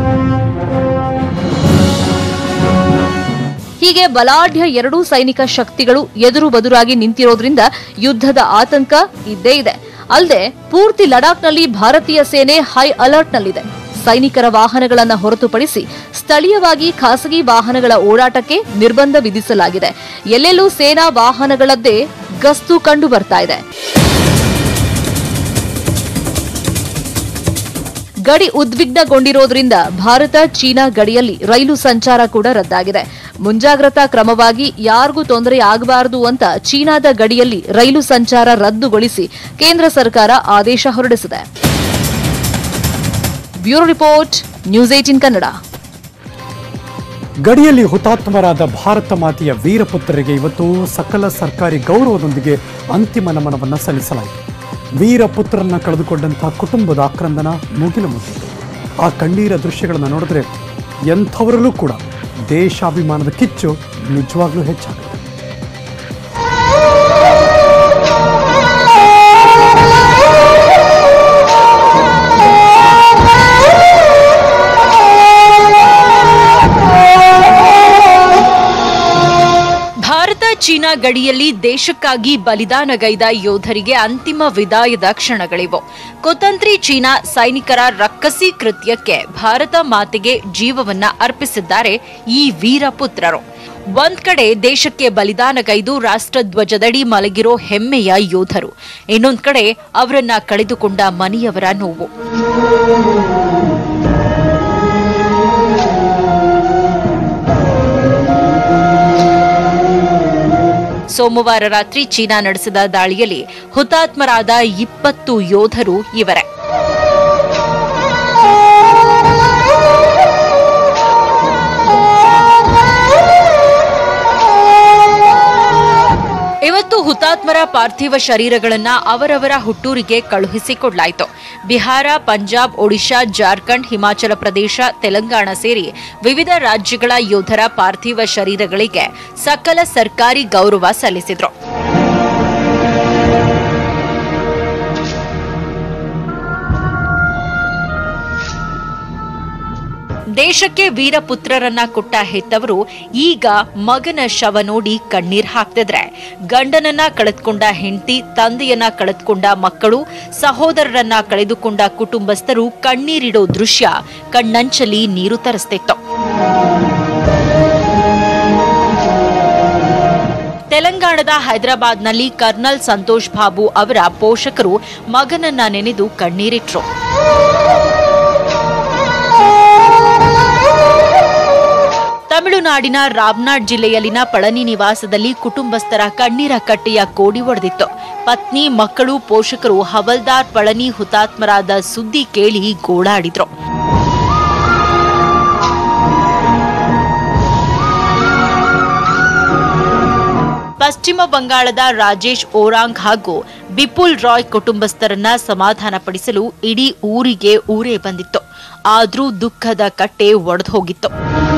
ಹೀಗೆ ಬಲಾಢ್ಯ ಎರಡೂ ಸೈನಿಕ ಶಕ್ತಿಗಳು ಎದುರು ಬದುರಾಗಿ ನಿಂತಿರೋದ್ರಿಂದ ಯುದ್ಧದ ಆತಂಕ ಇದ್ದೇ ಇದೆ ಅಲ್ಲದೆ ಪೂರ್ತಿ ಲಡಾಖ್ನಲ್ಲಿ ಭಾರತೀಯ ಸೇನೆ ಹೈ ಅಲರ್ಟ್ನಲ್ಲಿದೆ ಸೈನಿಕರ ವಾಹನಗಳನ್ನ ಹೊರತುಪಡಿಸಿ ಸ್ಥಳೀಯವಾಗಿ ಖಾಸಗಿ ವಾಹನಗಳ ಓಡಾಟಕ್ಕೆ ನಿರ್ಬಂಧ ವಿಧಿಸಲಾಗಿದೆ ಎಲ್ಲೆಲ್ಲೂ ಸೇನಾ ವಾಹನಗಳದ್ದೇ ಗಸ್ತು ಕಂಡು ಬರ್ತಾ ಇದೆ ಗಡಿ ಉದ್ವಿಗ್ನಗೊಂಡಿರೋದ್ರಿಂದ ಭಾರತ ಚೀನಾ ಗಡಿಯಲ್ಲಿ ರೈಲು ಸಂಚಾರ ಕೂಡ ರದ್ದಾಗಿದೆ ಮುಂಜಾಗ್ರತಾ ಕ್ರಮವಾಗಿ ಯಾರಿಗೂ ತೊಂದರೆ ಆಗಬಾರದು ಅಂತ ಚೀನಾದ ಗಡಿಯಲ್ಲಿ ರೈಲು ಸಂಚಾರ ರದ್ದುಗೊಳಿಸಿ ಕೇಂದ್ರ ಸರ್ಕಾರ ಆದೇಶ ಹೊರಡಿಸಿದೆ bureau report news eighteen Kannada ಗಡಿಯಲ್ಲಿ ಹುತಾತ್ಮರಾದ ಭಾರತ ಮಾತೆಯ ವೀರಪುತ್ರರಿಗೆ ಇವತ್ತು ಸಕಲ ಸರ್ಕಾರಿ ಗೌರವದೊಂದಿಗೆ ಅಂತಿಮ ನಮನವನ್ನು ಸಲ್ಲಿಸಲಾಯಿತು ವೀರಪುತ್ರರನ್ನ ಕಳೆದುಕೊಂಡಂತಹ ಕುಟುಂಬದ ಆಕ್ರಂದನ ಮುಗಿಲು ಮುಗಿಯಿತು ಆ ಕಣ್ಣೀರ ದೃಶ್ಯಗಳನ್ನು ನೋಡಿದ್ರೆ ಎಂಥವರಲ್ಲೂ ಕೂಡ ದೇಶಾಭಿಮಾನದ ಕಿಚ್ಚು ನಿಜವಾಗ್ಲೂ ಹೆಚ್ಚಾಗುತ್ತೆ ಭಾರತ ಚೀನಾ ಗಡಿಯಲ್ಲಿ ದೇಶಕ್ಕಾಗಿ ಬಲಿದಾನಗೈದ ಯೋಧರಿಗೆ ಅಂತಿಮ ವಿದಾಯದ ಕ್ಷಣಗಳಿವು ಕುತಂತ್ರಿ ಚೀನಾ ಸೈನಿಕರ ರಕ್ಕಸಿ ಕೃತ್ಯಕ್ಕೆ ಭಾರತ ಮಾತೆಗೆ ಜೀವವನ್ನ ಅರ್ಪಿಸಿದ್ದಾರೆ ಈ ವೀರಪುತ್ರರು ಒಂದ್ ಕಡೆ ದೇಶಕ್ಕೆ ಬಲಿದಾನಗೈದು ರಾಷ್ಟ್ರಧ್ವಜದಡಿ ಮಲಗಿರೋ ಹೆಮ್ಮೆಯ ಯೋಧರು ಇನ್ನೊಂದ್ ಕಡೆ ಅವರನ್ನ ಕಳೆದುಕೊಂಡ ಮನೆಯವರ ನೋವು ಸೋಮವಾರ ರಾತ್ರಿ ಚೀನಾ ನಡೆಸಿದ ದಾಳಿಯಲ್ಲಿ ಹುತಾತ್ಮರಾದ ಇಪ್ಪತ್ತು ಯೋಧರು ಇವರೇ ಇವತ್ತು ಹುತಾತ್ಮರ ಪಾರ್ಥಿವ ಶರೀರಗಳನ್ನ ಅವರವರ ಹುಟ್ಟೂರಿಗೆ ಕಳುಹಿಸಿಕೊಡ್ಲಾಯಿತು ಬಿಹಾರ ಪಂಜಾಬ್ ಒಡಿಶಾ ಜಾರ್ಖಂಡ್ ಹಿಮಾಚಲ ಪ್ರದೇಶ ತೆಲಂಗಾಣ ಸೇರಿ ವಿವಿಧ ರಾಜ್ಯಗಳ ಯೋಧರ ಪಾರ್ಥಿವ ಶರೀರಗಳಿಗೆ ಸಕಲ ಸರ್ಕಾರಿ ಗೌರವ ಸಲ್ಲಿಸಿದ್ರು ದೇಶಕ್ಕೆ ವೀರಪುತ್ರರನ್ನ ಕೊಟ್ಟ ಹೆತ್ತವರು ಈಗ ಮಗನ ಶವ ನೋಡಿ ಕಣ್ಣೀರ್ ಹಾಕ್ತಿದ್ರೆ ಗಂಡನನ್ನ ಕಳೆದುಕೊಂಡ ಹೆಂಡತಿ ತಂದೆಯನ್ನ ಕಳೆದುಕೊಂಡ ಮಕ್ಕಳು ಸಹೋದರರನ್ನ ಕಳೆದುಕೊಂಡ ಕುಟುಂಬಸ್ಥರು ಕಣ್ಣೀರಿಡೋ ದೃಶ್ಯ ಕಣ್ಣಂಚಲಿ ನೀರು ತರಿಸ್ತಿತ್ತು ತೆಲಂಗಾಣದ ಹೈದರಾಬಾದ್ನಲ್ಲಿ ಕರ್ನಲ್ ಸಂತೋಷ್ ಬಾಬು ಅವರ ಪೋಷಕರು ಮಗನನ್ನ ನೆನೆದು ಕಣ್ಣೀರಿಟ್ರು ತಮಿಳುನಾಡಿನ ರಾಮ್ನಾಡ್ ಜಿಲ್ಲೆಯಲ್ಲಿನ ಪಳನಿ ನಿವಾಸದಲ್ಲಿ ಕುಟುಂಬಸ್ಥರ ಕಣ್ಣೀರ ಕಟ್ಟೆಯ ಕೋಡಿ ಒಡೆದಿತ್ತು ಪತ್ನಿ ಮಕ್ಕಳು ಪೋಷಕರು ಹವಲ್ದಾರ್ ಪಳನಿ ಹುತಾತ್ಮರಾದ ಸುದ್ದಿ ಕೇಳಿ ಗೋಳಾಡಿದ್ರು ಪಶ್ಚಿಮ ಬಂಗಾಳದ ರಾಜೇಶ್ ಓರಾಂಗ್ ಹಾಗೂ ಬಿಪುಲ್ ರಾಯ್ ಕುಟುಂಬಸ್ಥರನ್ನ ಸಮಾಧಾನಪಡಿಸಲು ಇಡೀ ಊರಿಗೆ ಊರೇ ಬಂದಿತ್ತು ಆದ್ರೂ ದುಃಖದ ಕಟ್ಟೆ ಒಡೆದು ಹೋಗಿತ್ತು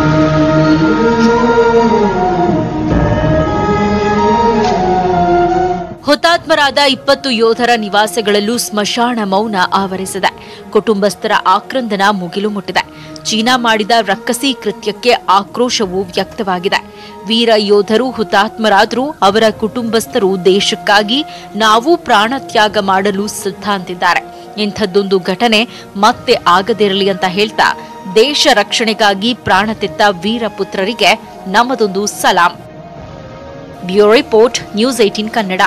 ಹುತಾತ್ಮರಾದ ಇಪ್ಪತ್ತು ಯೋಧರ ನಿವಾಸಗಳಲ್ಲೂ ಸ್ಮಶಾನ ಮೌನ ಆವರಿಸಿದೆ ಕುಟುಂಬಸ್ಥರ ಆಕ್ರಂದನ ಮುಗಿಲು ಮುಟ್ಟಿದೆ ಚೀನಾ ಮಾಡಿದ ರಕ್ಕಸಿ ಕೃತ್ಯಕ್ಕೆ ಆಕ್ರೋಶವೂ ವ್ಯಕ್ತವಾಗಿದೆ ವೀರ ಯೋಧರು ಹುತಾತ್ಮರಾದರೂ ಅವರ ಕುಟುಂಬಸ್ಥರು ದೇಶಕ್ಕಾಗಿ ನಾವು ಪ್ರಾಣ ತ್ಯಾಗ ಮಾಡಲು ಸಿದ್ಧ ಅಂತಿದ್ದಾರೆ ಇಂಥದ್ದೊಂದು ಘಟನೆ ಮತ್ತೆ ಆಗದಿರಲಿ ಅಂತ ಹೇಳ್ತಾ ದೇಶ ರಕ್ಷಣೆಗಾಗಿ ಪ್ರಾಣ ತೆತ್ತ ವೀರ ಪುತ್ರರಿಗೆ ನಮ್ಮದೊಂದು ಸಲಾಂ bureau report news eighteen Kannada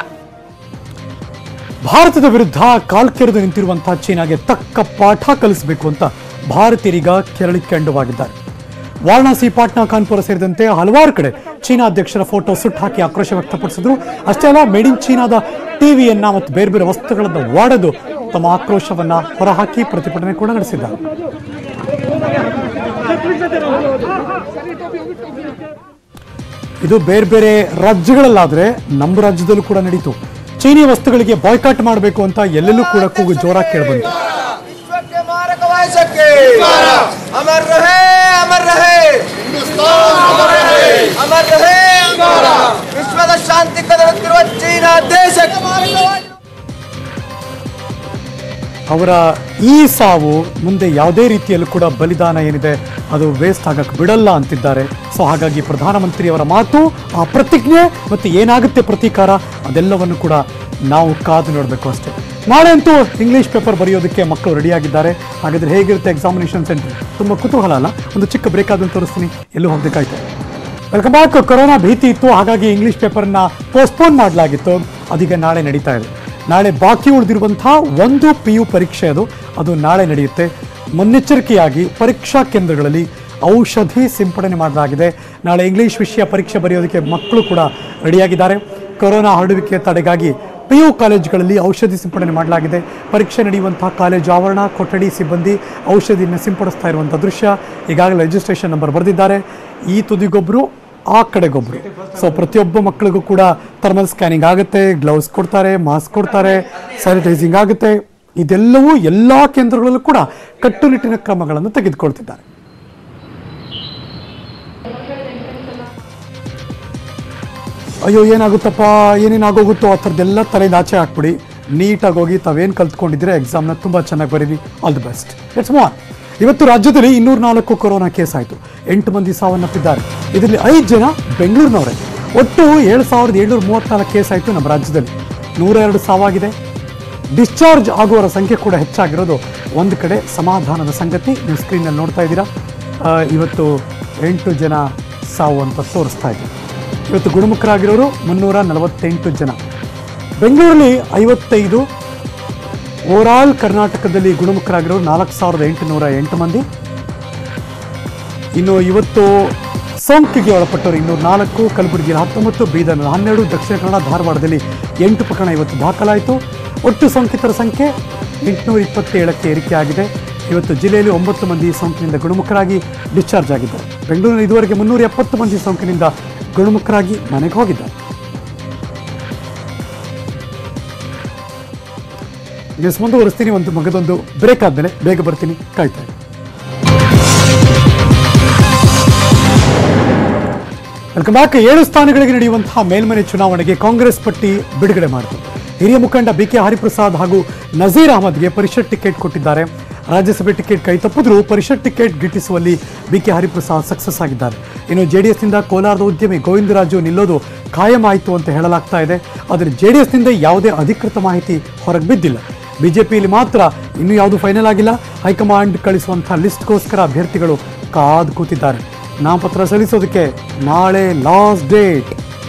ಭಾರತದ ವಿರುದ್ಧ ಕಾಲ್ಕೆರೆದು ನಿಂತಿರುವಂತಹ ಚೀನಾಗೆ ತಕ್ಕ ಪಾಠ ಕಲಿಸಬೇಕು ಅಂತ ಭಾರತೀಯರೀಗ ಕೆರಳಿಕೆಂಡವಾಗಿದ್ದಾರೆ ವಾರಣಾಸಿ ಪಾಟ್ನಾ ಕಾನ್ಪುರ ಸೇರಿದಂತೆ ಹಲವಾರು ಕಡೆ ಚೀನಾ ಅಧ್ಯಕ್ಷರ ಫೋಟೋ ಸುಟ್ಟು ಹಾಕಿ ಆಕ್ರೋಶ ವ್ಯಕ್ತಪಡಿಸಿದ್ರು ಅಷ್ಟೇ ಅಲ್ಲ ಮೇಡ್ ಇನ್ ಚೀನಾದ ಟಿವಿಯನ್ನ ಮತ್ತು ಬೇರೆ ಬೇರೆ ವಸ್ತುಗಳನ್ನು ಒಡೆದು ತಮ್ಮ ಆಕ್ರೋಶವನ್ನ ಹೊರಹಾಕಿ ಪ್ರತಿಭಟನೆ ಕೂಡ ನಡೆಸಿದ್ದಾರೆ ಇದು ಬೇರೆ ಬೇರೆ ರಾಜ್ಯಗಳಲ್ಲಾದ್ರೆ ನಮ್ಮ ರಾಜ್ಯದಲ್ಲೂ ಕೂಡ ನಡೀತು ಚೀನಿ ವಸ್ತುಗಳಿಗೆ ಬಾಯ್ಕಾಟ್ ಮಾಡಬೇಕು ಅಂತ ಎಲ್ಲೆಲ್ಲೂ ಕೂಡ ಕೂಗು ಜೋರಾಗಿ ಕೇಳಿಬಂತು विश्व के मारक वायसके अमर रहे अमर रहे अमर रहे अमर रहे ವಿಶ್ವದ ಶಾಂತಿ ಕದಡುತ್ತಿರುವ ಚೀನಾ ದೇಶಕ್ಕೆ ಮಾರಕವಾಗಿ ಅವರ ಈ ಸಾವು ಮುಂದೆ ಯಾವುದೇ ರೀತಿಯಲ್ಲೂ ಕೂಡ ಬಲಿದಾನ ಏನಿದೆ ಅದು ವೇಸ್ಟ್ ಆಗಕ್ಕೆ ಬಿಡಲ್ಲ ಅಂತಿದ್ದಾರೆ ಸೊ ಹಾಗಾಗಿ ಪ್ರಧಾನಮಂತ್ರಿಯವರ ಮಾತು ಆ ಪ್ರತಿಜ್ಞೆ ಮತ್ತು ಏನಾಗುತ್ತೆ ಪ್ರತೀಕಾರ ಅದೆಲ್ಲವನ್ನು ಕೂಡ ನಾವು ಕಾದು ನೋಡಬೇಕು ಅಷ್ಟೇ ನಾಳೆ ಅಂತೂ ಇಂಗ್ಲೀಷ್ ಪೇಪರ್ ಬರೆಯೋದಕ್ಕೆ ಮಕ್ಕಳು ರೆಡಿಯಾಗಿದ್ದಾರೆ ಹಾಗಾದ್ರೆ ಹೇಗಿರುತ್ತೆ ಎಕ್ಸಾಮಿನೇಷನ್ ಸೆಂಟರ್ ತುಂಬ ಕುತೂಹಲ ಅಲ್ಲ ಒಂದು ಚಿಕ್ಕ ಬ್ರೇಕ್ ಆದಂತ ತೋರಿಸ್ತೀನಿ ಎಲ್ಲೂ ಹೋಗ್ಬೇಕಾಯ್ತು ವೆಲ್ಕಮ್ ಬ್ಯಾಕ್ ಕೊರೋನಾ ಭೀತಿ ಇತ್ತು ಹಾಗಾಗಿ ಇಂಗ್ಲಿಷ್ ಪೇಪರ್ನ ಪೋಸ್ಟ್ಪೋನ್ ಮಾಡಲಾಗಿತ್ತು ಅದೀಗ ನಾಳೆ ನಡೀತಾ ಇದೆ ನಾಳೆ ಬಾಕಿ ಉಳಿದಿರುವಂತಹ ಒಂದು ಪಿ ಯು ಪರೀಕ್ಷೆ ಅದು ಅದು ನಾಳೆ ನಡೆಯುತ್ತೆ ಮುನ್ನೆಚ್ಚರಿಕೆಯಾಗಿ ಪರೀಕ್ಷಾ ಕೇಂದ್ರಗಳಲ್ಲಿ ಔಷಧಿ ಸಿಂಪಡಣೆ ಮಾಡಲಾಗಿದೆ ನಾಳೆ ಇಂಗ್ಲಿಷ್ ವಿಷಯ ಪರೀಕ್ಷೆ ಬರೆಯೋದಕ್ಕೆ ಮಕ್ಕಳು ಕೂಡ ರೆಡಿಯಾಗಿದ್ದಾರೆ ಕೊರೋನಾ ಹರಡುವಿಕೆ ತಡೆಗಾಗಿ ಪಿ ಯು ಕಾಲೇಜುಗಳಲ್ಲಿ ಔಷಧಿ ಸಿಂಪಡಣೆ ಮಾಡಲಾಗಿದೆ ಪರೀಕ್ಷೆ ನಡೆಯುವಂತಹ ಕಾಲೇಜು ಆವರಣ ಕೊಠಡಿ ಸಿಬ್ಬಂದಿ ಔಷಧಿಯನ್ನು ಸಿಂಪಡಿಸ್ತಾ ಇರುವಂಥ ದೃಶ್ಯ ಈಗಾಗಲೇ ರಿಜಿಸ್ಟ್ರೇಷನ್ ನಂಬರ್ ಬರೆದಿದ್ದಾರೆ ಈ ತುದಿಗೊಬ್ಬರು ಆ ಕಡೆಗೊಬ್ಬರು ಸೊ ಪ್ರತಿಯೊಬ್ಬ ಮಕ್ಕಳಿಗೂ ಕೂಡ ಥರ್ಮಲ್ ಸ್ಕ್ಯಾನಿಂಗ್ ಆಗುತ್ತೆ ಗ್ಲೌಸ್ ಕೊಡ್ತಾರೆ ಮಾಸ್ಕ್ ಕೊಡ್ತಾರೆ ಸ್ಯಾನಿಟೈಸಿಂಗ್ ಆಗುತ್ತೆ ಇದೆಲ್ಲವೂ ಎಲ್ಲ ಕೇಂದ್ರಗಳಲ್ಲೂ ಕೂಡ ಕಟ್ಟುನಿಟ್ಟಿನ ಕ್ರಮಗಳನ್ನು ತೆಗೆದುಕೊಳ್ತಿದ್ದಾರೆ ಅಯ್ಯೋ ಏನಾಗುತ್ತಪ್ಪ ಏನೇನಾಗೋಗುತ್ತೋ ಆ ಥರದ್ದೆಲ್ಲ ತಲೆಯಿಂದ ಆಚೆ ಹಾಕ್ಬಿಡಿ ನೀಟಾಗಿ ಹೋಗಿ ತಾವೇನು ಕಲ್ತ್ಕೊಂಡಿದ್ರೆ ಎಕ್ಸಾಮ್ನ ತುಂಬ ಚೆನ್ನಾಗಿ ಬರೀರಿ ಆಲ್ ದಿ ಬೆಸ್ಟ್ ಇಟ್ಸ್ ಮಾನ್ ಇವತ್ತು ರಾಜ್ಯದಲ್ಲಿ ಇನ್ನೂರ ನಾಲ್ಕು ಕೊರೋನಾ ಕೇಸ್ ಆಯಿತು ಎಂಟು ಮಂದಿ ಸಾವನ್ನಪ್ಪಿದ್ದಾರೆ ಇದರಲ್ಲಿ ಐದು ಜನ ಬೆಂಗಳೂರಿನವರೇ ಒಟ್ಟು ಏಳು ಸಾವಿರದ ಏಳ್ನೂರ ಮೂವತ್ನಾಲ್ಕು ಕೇಸ್ ಆಯಿತು ನಮ್ಮ ರಾಜ್ಯದಲ್ಲಿ ನೂರ ಎರಡು ಸಾವಾಗಿದೆ ಡಿಸ್ಚಾರ್ಜ್ ಆಗುವವರ ಸಂಖ್ಯೆ ಕೂಡ ಹೆಚ್ಚಾಗಿರೋದು ಒಂದು ಕಡೆ ಸಮಾಧಾನದ ಸಂಗತಿ ನೀವು ಸ್ಕ್ರೀನಲ್ಲಿ ನೋಡ್ತಾ ಇದ್ದೀರಾ ಆ, ಇವತ್ತು ಎಂಟು ಜನ ಸಾವು ಅಂತ ತೋರಿಸ್ತಾ ಇದೆ ಇವತ್ತು ಗುಣಮುಖರಾಗಿರೋರು ಮುನ್ನೂರ ನಲವತ್ತೆಂಟು ಜನ ಬೆಂಗಳೂರಲ್ಲಿ ಐವತ್ತೈದು ಓವರಾಲ್ ಕರ್ನಾಟಕದಲ್ಲಿ ಗುಣಮುಖರಾಗಿರೋರು ನಾಲ್ಕು ಸಾವಿರದ ಎಂಟುನೂರ ಎಂಟು ಮಂದಿ ಇನ್ನು ಇವತ್ತು ಸೋಂಕಿಗೆ ಒಳಪಟ್ಟವರು ಇನ್ನೂರ ನಾಲ್ಕು ಕಲಬುರಗಿಯಲ್ಲಿ ಹತ್ತೊಂಬತ್ತು ಬೀದರ್ನಲ್ಲಿ ಹನ್ನೆರಡು ದಕ್ಷಿಣ ಕನ್ನಡ ಧಾರವಾಡದಲ್ಲಿ ಎಂಟು ಪ್ರಕರಣ ಇವತ್ತು ದಾಖಲಾಯಿತು ಒಟ್ಟು ಸೋಂಕಿತರ ಸಂಖ್ಯೆ ಎಂಟುನೂರ ಇಪ್ಪತ್ತೇಳಕ್ಕೆ ಏರಿಕೆಯಾಗಿದೆ ಇವತ್ತು ಜಿಲ್ಲೆಯಲ್ಲಿ ಒಂಬತ್ತು ಮಂದಿ ಸೋಂಕಿನಿಂದ ಗುಣಮುಖರಾಗಿ ಡಿಸ್ಚಾರ್ಜ್ ಆಗಿದ್ದಾರೆ ಬೆಂಗಳೂರಿನಲ್ಲಿ ಇದುವರೆಗೆ ಮುನ್ನೂರ ಎಪ್ಪತ್ತು ಮಂದಿ ಸೋಂಕಿನಿಂದ ಗುಣಮುಖರಾಗಿ ಮನೆಗೆ ಹೋಗಿದ್ದಾರೆ ನ್ಯೂಸ್ ಮುಂದುವರಿಸ್ತೀನಿ ಒಂದು ಮಗದೊಂದು ಬ್ರೇಕ್ ಆದಮೇಲೆ ಬೇಗ ಬರ್ತೀನಿ ಕಾಯ್ತಾ ಇರಿ. ವೆಲ್ಕಮ್ ಬ್ಯಾಕ್ ಏಳು ಸ್ಥಾನಗಳಿಗೆ ನಡೆಯುವಂತಹ ಮೇಲ್ಮನೆ ಚುನಾವಣೆಗೆ ಕಾಂಗ್ರೆಸ್ ಪಟ್ಟಿ ಬಿಡುಗಡೆ ಮಾಡಿತು ಹಿರಿಯ ಮುಖಂಡ ಬಿ ಕೆ ಹರಿಪ್ರಸಾದ್ ಹಾಗೂ ನಜೀರ್ ಅಹಮದ್ಗೆ ಪರಿಷತ್ ಟಿಕೆಟ್ ಕೊಟ್ಟಿದ್ದಾರೆ ರಾಜ್ಯಸಭೆ ಟಿಕೆಟ್ ಕೈ ತಪ್ಪಿದ್ರೂ ಪರಿಷತ್ ಟಿಕೆಟ್ ಗಿಟ್ಟಿಸುವಲ್ಲಿ ಬಿ ಕೆ ಹರಿಪ್ರಸಾದ್ ಸಕ್ಸಸ್ ಆಗಿದ್ದಾರೆ ಇನ್ನು ಜೆಡಿಎಸ್ನಿಂದ ಕೋಲಾರದ ಉದ್ಯಮಿ ಗೋವಿಂದರಾಜು ನಿಲ್ಲೋದು ಖಾಯಂ ಆಯಿತು ಅಂತ ಹೇಳಲಾಗ್ತಾ ಇದೆ ಆದರೆ ಜೆಡಿಎಸ್ನಿಂದ ಯಾವುದೇ ಅಧಿಕೃತ ಮಾಹಿತಿ ಹೊರಗೆ ಬಿದ್ದಿಲ್ಲ ಬಿಜೆಪಿಯಲ್ಲಿ ಮಾತ್ರ ಇನ್ನೂ ಯಾವುದು ಫೈನಲ್ ಆಗಿಲ್ಲ ಹೈಕಮಾಂಡ್ ಕಳಿಸುವಂತಹ ಲಿಸ್ಟ್ಗೋಸ್ಕರ ಅಭ್ಯರ್ಥಿಗಳು ಕಾದು ಕೂತಿದ್ದಾರೆ ನಾಮಪತ್ರ ಸಲ್ಲಿಸೋದಕ್ಕೆ ನಾಳೆ ಲಾಸ್ಟ್ ಡೇಟ್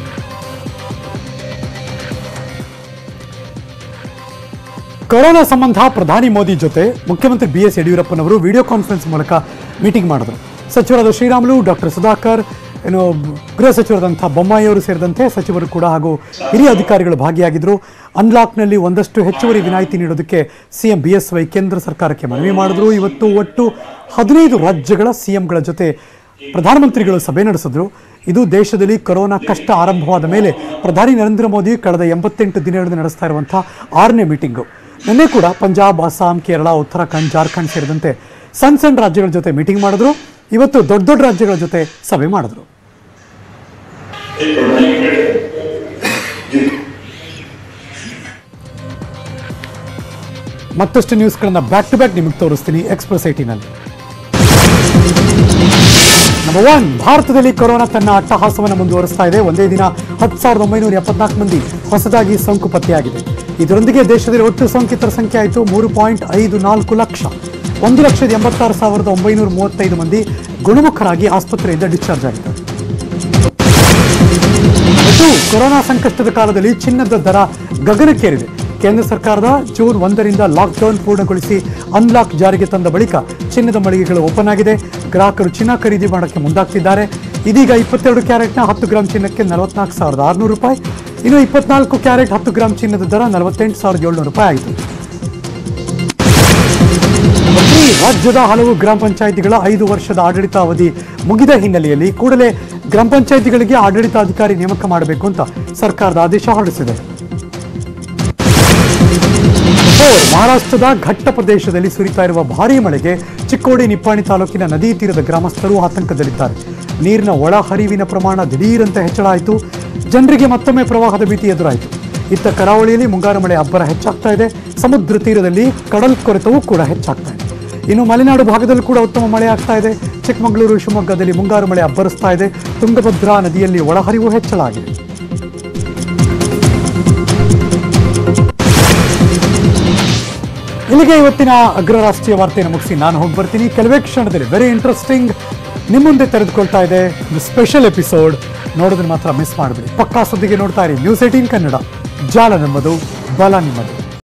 ಕೊರೋನಾ ಸಂಬಂಧ ಪ್ರಧಾನಿ ಮೋದಿ ಜೊತೆ ಮುಖ್ಯಮಂತ್ರಿ ಬಿ ಎಸ್ ಯಡಿಯೂರಪ್ಪನವರು ವಿಡಿಯೋ ಕಾನ್ಫರೆನ್ಸ್ ಮೂಲಕ ಮೀಟಿಂಗ್ ಮಾಡಿದ್ರು ಸಚಿವರಾದ ಶ್ರೀರಾಮುಲು ಡಾಕ್ಟರ್ ಸುಧಾಕರ್ ಏನು ಗೃಹ ಸಚಿವರಾದಂಥ ಬೊಮ್ಮಾಯಿ ಅವರು ಸೇರಿದಂತೆ ಸಚಿವರು ಕೂಡ ಹಾಗೂ ಹಿರಿಯ ಅಧಿಕಾರಿಗಳು ಭಾಗಿಯಾಗಿದ್ದರು ಅನ್ಲಾಕ್ನಲ್ಲಿ ಒಂದಷ್ಟು ಹೆಚ್ಚುವರಿ ವಿನಾಯಿತಿ ನೀಡೋದಕ್ಕೆ ಸಿಎಂ ಬಿ ಎಸ್ ವೈ ಕೇಂದ್ರ ಸರ್ಕಾರಕ್ಕೆ ಮನವಿ ಮಾಡಿದ್ರು ಇವತ್ತು ಒಟ್ಟು ಹದಿನೈದು ರಾಜ್ಯಗಳ ಸಿಎಂಗಳ ಜೊತೆ ಪ್ರಧಾನಮಂತ್ರಿಗಳು ಸಭೆ ನಡೆಸಿದ್ರು ಇದು ದೇಶದಲ್ಲಿ ಕೊರೋನಾ ಕಷ್ಟ ಆರಂಭವಾದ ಮೇಲೆ ಪ್ರಧಾನಿ ನರೇಂದ್ರ ಮೋದಿ ಕಳೆದ ಎಂಬತ್ತೆಂಟು ದಿನಗಳಿಂದ ನಡೆಸ್ತಾ ಇರುವಂಥ ಆರನೇ ಮೀಟಿಂಗು ನಿನ್ನೆ ಕೂಡ ಪಂಜಾಬ್ ಅಸ್ಸಾಂ ಕೇರಳ ಉತ್ತರಾಖಂಡ್ ಜಾರ್ಖಂಡ್ ಸೇರಿದಂತೆ ಸಣ್ಣ ಸಣ್ಣ ರಾಜ್ಯಗಳ ಜೊತೆ ಮೀಟಿಂಗ್ ಮಾಡಿದ್ರು ಇವತ್ತು ದೊಡ್ಡ ದೊಡ್ಡ ರಾಜ್ಯಗಳ ಜೊತೆ ಸಭೆ ಮಾಡಿದ್ರು ಮತ್ತಷ್ಟು ನ್ಯೂಸ್ಗಳನ್ನ ಬ್ಯಾಕ್ ಟು ಬ್ಯಾಕ್ ನಿಮಗೆ ತೋರಿಸ್ತೀನಿ ಎಕ್ಸ್ಪ್ರೆಸ್ ಐಟಿನಲ್ಲಿ ನಂಬರ್ ಒನ್ ಭಾರತದಲ್ಲಿ ಕೊರೋನಾ ತನ್ನ ಅಟ್ಟಹಾಸವನ್ನು ಮುಂದುವರಿಸ್ತಾ ಇದೆ ಒಂದೇ ದಿನ ಹತ್ತು ಸಾವಿರದ ಒಂಬೈನೂರ ಎಪ್ಪತ್ನಾಲ್ಕು ಮಂದಿ ಹೊಸದಾಗಿ ಸೋಂಕು ಪತ್ತೆಯಾಗಿದೆ ಇದರೊಂದಿಗೆ ದೇಶದಲ್ಲಿ ಒಟ್ಟು ಸೋಂಕಿತರ ಸಂಖ್ಯೆ ಆಯಿತು ಮೂರು ಪಾಯಿಂಟ್ ಐದು ನಾಲ್ಕು ಲಕ್ಷ ಒಂದು ಲಕ್ಷದ ಎಂಬತ್ತಾರು ಸಾವಿರದ ಒಂಬೈನೂರ ಮೂವತ್ತೈದು ಮಂದಿ ಗುಣಮುಖರಾಗಿ ಆಸ್ಪತ್ರೆಯಿಂದ ಡಿಸ್ಚಾರ್ಜ್ ಆಗಿದ್ದಾರೆ ಮತ್ತು ಕೊರೋನಾ ಸಂಕಷ್ಟದ ಕಾಲದಲ್ಲಿ ಚಿನ್ನದ ದರ ಗಗನಕ್ಕೇರಿದೆ ಕೇಂದ್ರ ಸರ್ಕಾರದ ಜೂನ್ ಒಂದರಿಂದ ಲಾಕ್ಡೌನ್ ಪೂರ್ಣಗೊಳಿಸಿ ಅನ್ಲಾಕ್ ಜಾರಿಗೆ ತಂದ ಬಳಿಕ ಚಿನ್ನದ ಮಳಿಗೆಗಳು ಓಪನ್ ಆಗಿದೆ ಗ್ರಾಹಕರು ಚಿನ್ನ ಖರೀದಿ ಮಾಡೋಕ್ಕೆ ಮುಂದಾಗ್ತಿದ್ದಾರೆ ಇದೀಗ ಇಪ್ಪತ್ತೆರಡು ಕ್ಯಾರೆಟ್ನ ಹತ್ತು ಗ್ರಾಂ ಚಿನ್ನಕ್ಕೆ ನಲವತ್ನಾಲ್ಕು ಸಾವಿರದ ಆರುನೂರು ರೂಪಾಯಿ ಇನ್ನು ಇಪ್ಪತ್ನಾಲ್ಕು ಕ್ಯಾರೆಟ್ ಹತ್ತು ಗ್ರಾಂ ಚಿನ್ನದ ದರ ನಲವತ್ತೆಂಟು ಸಾವಿರದ ಏಳ್ನೂರು ರೂಪಾಯಿ ಆಯಿತು ಈ ರಾಜ್ಯದ ಹಲವು ಗ್ರಾಮ ಪಂಚಾಯಿತಿಗಳ ಐದು ವರ್ಷದ ಆಡಳಿತ ಅವಧಿ ಮುಗಿದ ಹಿನ್ನೆಲೆಯಲ್ಲಿ ಕೂಡಲೇ ಗ್ರಾಮ ಪಂಚಾಯಿತಿಗಳಿಗೆ ಆಡಳಿತಾಧಿಕಾರಿ ನೇಮಕ ಮಾಡಬೇಕು ಅಂತ ಸರ್ಕಾರದ ಆದೇಶ ಹೊರಡಿಸಿದೆ ಫೋರ್, ಮಹಾರಾಷ್ಟ್ರದ ಘಟ್ಟ ಪ್ರದೇಶದಲ್ಲಿ ಸುರಿತಾ ಇರುವ ಭಾರೀ ಮಳೆಗೆ ಚಿಕ್ಕೋಡಿ ನಿಪ್ಪಾಣಿ ತಾಲೂಕಿನ ನದಿ ತೀರದ ಗ್ರಾಮಸ್ಥರು ಆತಂಕದಲ್ಲಿದ್ದಾರೆ ನೀರಿನ ಒಳ ಹರಿವಿನ ಪ್ರಮಾಣ ದಿಢೀರಂತೆ ಹೆಚ್ಚಳ ಆಯಿತು ಜನರಿಗೆ ಮತ್ತೊಮ್ಮೆ ಪ್ರವಾಹದ ಭೀತಿ ಎದುರಾಯಿತು ಇತ್ತ ಕರಾವಳಿಯಲ್ಲಿ ಮುಂಗಾರು ಮಳೆ ಅಬ್ಬರ ಹೆಚ್ಚಾಗ್ತಾ ಇದೆ ಸಮುದ್ರ ತೀರದಲ್ಲಿ ಕಡಲ್ ಕೊರೆತವೂ ಕೂಡ ಹೆಚ್ಚಾಗ್ತಾ ಇದೆ ಇನ್ನು ಮಲೆನಾಡು ಭಾಗದಲ್ಲೂ ಕೂಡ ಉತ್ತಮ ಮಳೆ ಆಗ್ತಾ ಇದೆ ಚಿಕ್ಕಮಗಳೂರು ಶಿವಮೊಗ್ಗದಲ್ಲಿ ಮುಂಗಾರು ಮಳೆ ಅಬ್ಬರಿಸ್ತಾ ಇದೆ ತುಂಗಭದ್ರಾ ನದಿಯಲ್ಲಿ ಒಳಹರಿವು ಹೆಚ್ಚಳ ಆಗಿದೆ ಇಲ್ಲಿಗೆ ಇವತ್ತಿನ ಅಗ್ರ ರಾಷ್ಟ್ರೀಯ ವಾರ್ತೆಯನ್ನು ಮುಗಿಸಿ ನಾನು ಹೋಗಿ ಬರ್ತೀನಿ ಕೆಲವೇ ಕ್ಷಣದಲ್ಲಿ ವೆರಿ ಇಂಟ್ರೆಸ್ಟಿಂಗ್ ನಿಮ್ಮ ಮುಂದೆ ತೆರೆದುಕೊಳ್ತಾ ಇದೆ ಸ್ಪೆಷಲ್ ಎಪಿಸೋಡ್ ನೋಡೋದನ್ನ ಮಾತ್ರ ಮಿಸ್ ಮಾಡಬೇಡಿ ಪಕ್ಕಾ ಸುದ್ದಿಗೆ ನೋಡ್ತಾ ಇರಿ ನ್ಯೂಸ್ ಏಟೀನ್ ಕನ್ನಡ ಜಾಲ ನಮ್ಮದು ಬಲ ನಿಮ್ಮದು